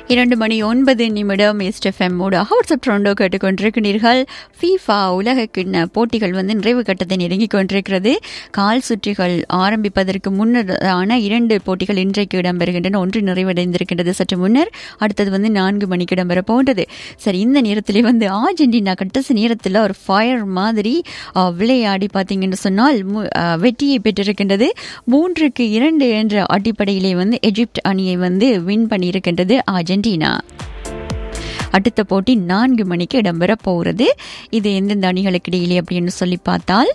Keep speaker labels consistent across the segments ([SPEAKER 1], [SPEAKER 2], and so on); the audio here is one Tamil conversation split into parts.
[SPEAKER 1] இரண்டு மணி ஒன்பது நிமிடம் எஸ்டெஃப்எம் ஊடாக வாட்ஸ்அப் ட்ரோண்டோ கேட்டுக்கொண்டிருக்கிறீர்கள் ஃபீஃபா உலக கிண்ண போட்டிகள் வந்து நிறைவு கட்டத்தை நெருங்கிக் கொண்டிருக்கிறது கால் சுற்றுகள் ஆரம்பிப்பதற்கு முன்னரான இரண்டு போட்டிகள் இன்றைக்கு இடம்பெறுகின்றன ஒன்று நிறைவடைந்திருக்கின்றது சற்று முன்னர் அடுத்தது வந்து நான்கு மணிக்கு இடம்பெற போன்றது சரி இந்த நேரத்திலே வந்து ஆர்ஜென்டினா கடைசி நேரத்தில் ஒரு ஃபயர் மாதிரி அஹ், விளையாடி பார்த்தீங்கன்னு சொன்னால் மு- அஹ், வெற்றியை பெற்றிருக்கின்றது மூன்றுக்கு இரண்டு என்ற அடிப்படையிலே வந்து எஜிப்ட் அணியை வந்து வின் பண்ணியிருக்கின்றது அர்ஜென்டினா அடுத்த போட்டி நான்கு மணிக்கு இடம்பெற போகிறது இது எந்தெந்த அணிகளுக்கு இடையிலே அப்படின்னு சொல்லி பார்த்தால்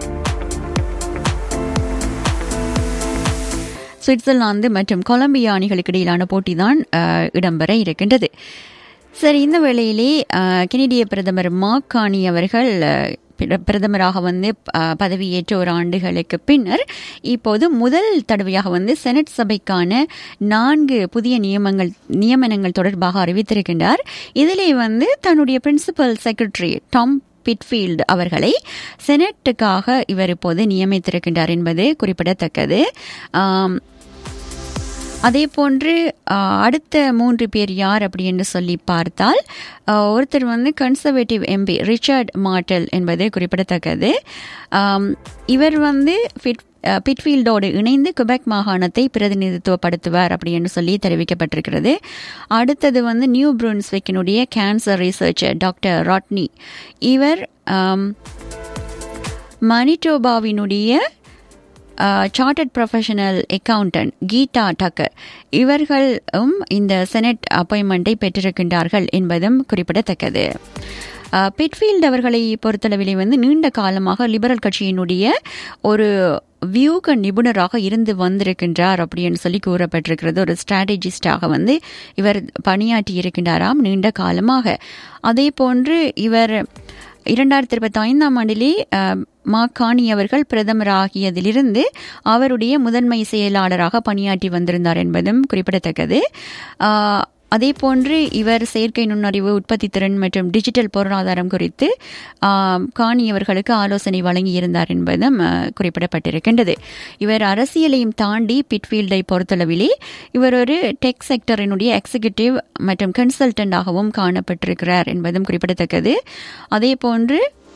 [SPEAKER 1] சுவிட்சர்லாந்து மற்றும் கொலம்பியா அணிகளுக்கு இடையிலான போட்டி தான் இடம்பெற இருக்கின்றது சரி இந்த வேளையிலே அஹ், கெனடிய பிரதமர் மாக்கானி அவர்கள் அஹ், பிர- பிரதமராக வந்து அஹ், பதவியேற்ற ஒரு ஆண்டுகளுக்கு பின்னர் இப்போது முதல் தடவையாக வந்து செனட் சபைக்கான நான்கு புதிய நியமங்கள் நியமனங்கள் தொடர்பாக அறிவித்திருக்கின்றார் இதிலே வந்து தன்னுடைய பிரின்சிபல் செக்ரட்டரி டாம் பிட்ஃபீல்டு அவர்களை செனட்டுக்காக இவர் இப்போது நியமித்திருக்கின்றார் என்பது குறிப்பிடத்தக்கது ஆம், அதே போன்று ஆஹ், அடுத்த மூன்று பேர் யார் அப்படின்னு சொல்லி பார்த்தால் ஆஹ், ஒருத்தர் வந்து கன்சர்வேட்டிவ் எம்பி ரிச்சர்ட் மார்டல் என்பது குறிப்பிடத்தக்கது ஆம், இவர் வந்து ஃபிட் அஹ், பிட்ஃபீல்டோடு இணைந்து குபெக் மாகாணத்தை பிரதிநிதித்துவப்படுத்துவார் அப்படின்னு சொல்லி தெரிவிக்கப்பட்டிருக்கிறது அடுத்தது வந்து நியூ புருன்ஸ்விக்கினுடைய கேன்சர் ரிசர்ச்சர் டாக்டர் ராட்னி இவர் ஆம், மணிட்டோபாவினுடைய chartered professional accountant Geeta Tucker இவர்களும் இந்த செனட் அப்பாயின்மெண்ட்டை பெற்றிருக்கின்றார்கள் என்பதும் குறிப்பிடத்தக்கது அஹ், பிட்ஃபீல்ட் அவர்களை பொறுத்தளவிலே வந்து நீண்ட காலமாக லிபரல் கட்சியினுடைய ஒரு வியூக நிபுணராக இருந்து வந்திருக்கின்றார் அப்படின்னு சொல்லி கூறப்பட்டிருக்கிறது ஒரு ஸ்ட்ராட்டஜிஸ்டாக வந்து இவர் பணியாற்றி இருக்கின்றாராம் நீண்ட காலமாக அதே போன்று இவர் இரண்டாயிரத்தி இருபத்தி ஐந்தாம் ஆண்டிலே அஹ், மாகாணி அவர்கள் பிரதமராகியதிலிருந்து அவருடைய முதன்மை செயலாளராக பணியாற்றி வந்திருந்தார் என்பதும் குறிப்பிடத்தக்கது அஹ், அதே போன்று இவர் செயற்கை நுண்ணறிவு உற்பத்தி திறன் மற்றும் டிஜிட்டல் பொருளாதாரம் குறித்து ஆம், காணி அவர்களுக்கு ஆலோசனை வழங்கியிருந்தார் என்பதும் அஹ், குறிப்பிடப்பட்டிருக்கின்றது இவர் அரசியலையும் தாண்டி பிட்ஃபீல்டை பொறுத்தளவிலே இவர் ஒரு டெக் செக்டரினுடைய எக்ஸிகியூட்டிவ் மற்றும் கன்சல்டன்டாகவும் காணப்பட்டிருக்கிறார் என்பதும் குறிப்பிடத்தக்கது அதே போன்று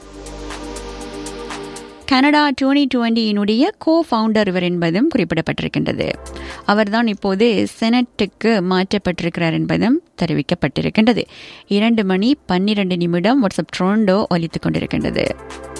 [SPEAKER 1] கனடா டுவெண்டி டுவெண்டியினுடைய கோ ஃபவுண்டர் இவர் என்பதும் குறிப்பிடப்பட்டிருக்கின்றது அவர்தான் இப்போது செனட்டுக்கு மாற்றப்பட்டிருக்கிறார் என்பதும் தெரிவிக்கப்பட்டிருக்கின்றது இரண்டு மணி பன்னிரண்டு நிமிடம் வாட்ஸ்அப் ட்ரோண்டோ ஒலித்துக் கொண்டிருக்கின்றது